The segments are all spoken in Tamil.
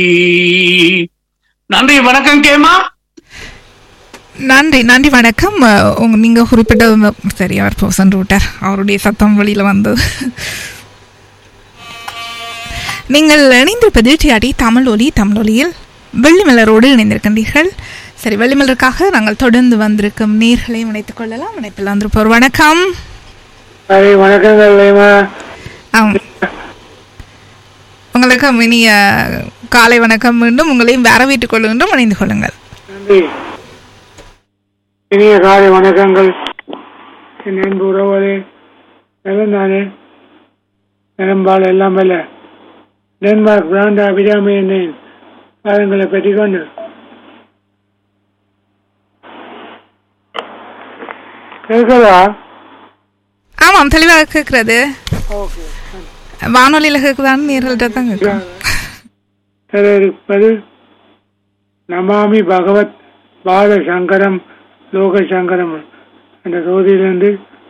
நன்றி வணக்கம் கேமா நன்றி நன்றி வணக்கம் அஹ், உங்க நீங்க குறிப்பிட்ட உங்க- சரி அவர் போ சென்று விட்டார் அவருடைய சத்தம் வெளியில வந்தது நீங்கள் இணைந்திருப்பது டிஆடி தமிழ் ஒலி தமிழ் ஒலியில் வெள்ளிமலரோடு இணைந்திருக்கின்றீர்கள் சரி வெள்ளிமலருக்காக நாங்கள் தொடர்ந்து வந்திருக்கும் நேர்களையும் இணைத்துக் கொள்ளலாம் இணைப்பில் வந்திருப்போர் வணக்கம் சரி வணக்கங்கள் லைமா ஆம். உங்களுக்கு இனிய காலை வணக்கம் மீண்டும் உங்களையும் வரவேற்றுக் கொள்கின்றோம் இணைந்து கொள்ளுங்கள் நன்றி இனிய காலை வணக்கங்கள் என் அன்பு உறவுகளே நலம் தானே நலம்பால் எல்லாம் அல்ல டென்மார்க் பிராண்டா அபிராமி என்னேன் பாதங்களை பற்றி கொண்டு கேட்குதா ஆமாம் தெளிவாக கேட்கிறது ஓகே வானொலியில் கேட்குதான்னு நேர்கள்ட்ட தான் கேட்கும் தர இருப்பது நமாமி பகவத் பால சங்கரம் லோக சங்கரம் என்ற தொகுதியிலிருந்து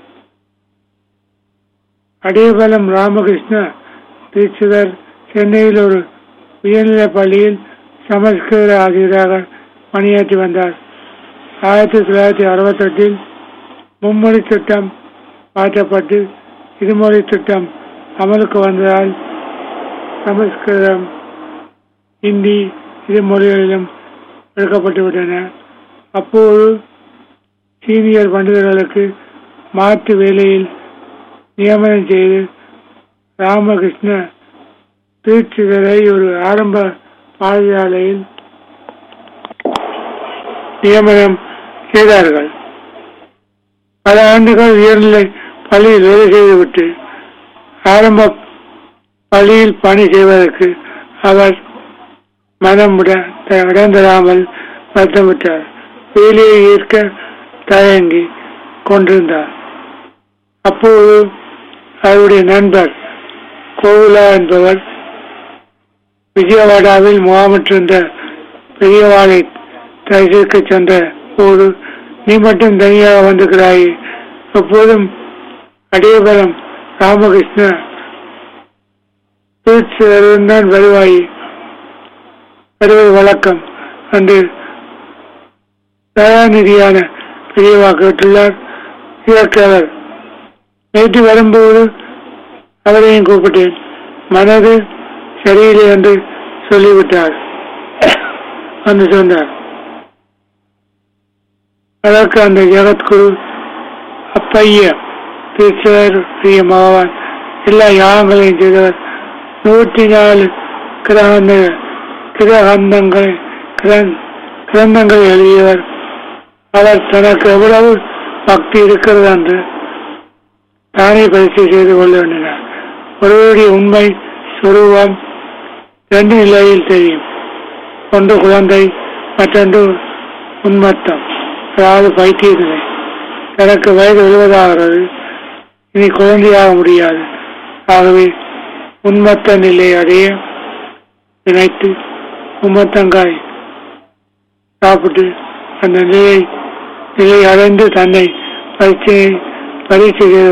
அடியபலம் ராமகிருஷ்ண தீட்சிதர் சென்னையில் ஒரு உயர்நிலைப் பள்ளியில் சமஸ்கிருத ஆசிரியராக பணியாற்றி வந்தார் ஆயிரத்தி தொள்ளாயிரத்தி அறுபத்தெட்டில் மும்மொழி திட்டம் மாற்றப்பட்டு இருமொழி திட்டம் அமலுக்கு வந்ததால் சமஸ்கிருதம் ஹிந்தி இரு மொழிகளிலும் எடுக்கப்பட்டு விட்டன அப்போது சீனியர் பண்டிதர்களுக்கு மாற்று வேலையில் நியமனம் செய்து ராமகிருஷ்ண தீட்சிதரை ஒரு ஆரம்ப பாடசாலையில் நியமனம் செய்தார்கள் பல ஆண்டுகள் உயர்நிலை பள்ளியில் வேலை செய்துவிட்டு ஆரம்ப பள்ளியில் பணி செய்வதற்கு அவர் மனம் விட- த- இடந்தராமல் வருத்தமிட்டார் வேலையை ஏற்க தயங்கி கொண்டிருந்தார் அப்போது அவருடைய நண்பர் கோகுலா என்பவர் விஜயவாடாவில் முகாமிட்டிருந்த பெரியவாளை தரிசிக்க சென்ற போது நீ மட்டும் தனியாக வந்திருக்கிறாய் எப்போதும் அடியபலம் ராமகிருஷ்ண தான் வருவாய் வருவது வழக்கம் என்று தயாநிதியான பெரியவா கேட்டுள்ளார் இதற்கு அவர் நேற்று வரும்போது அவரையும் கூப்பிட்டேன் மனது சரியில்லை என்று சொல்லிவிட்டார் என்று சொன்னார் அதற்கு அந்த ஜெகத்குரு அப்பைய தீட்சர் பிரிய மகவான் எல்லா யாகங்களையும் செய்தவர் நூற்றி நாலு கிரகந்த கிரகந்தங்களை கிரந்- கிரந்தங்களை எழுதியவர் அவர் தனக்கு எவ்வளவு பக்தி இருக்கிறது என்று தானே பரிசு செய்து கொள்ள வேண்டினார் ஒருவருடைய உண்மை சுரூபம் ரெண்டு நிலையில் தெரியும் ஒன்று குழந்தை மற்றொன்று உன்மத்தம் அதாவது பைத்திய நிலை தனக்கு வயது எழுபதாகிறது இனி குழந்தையாக முடியாது ஆகவே உன்மத்த நிலை அடைய நினைத்து உம்மத்தங்காய் சாப்பிட்டு அந்த நிலை நிலை அடைந்து தன்னை பரீட்சை பரீட்சை செய்து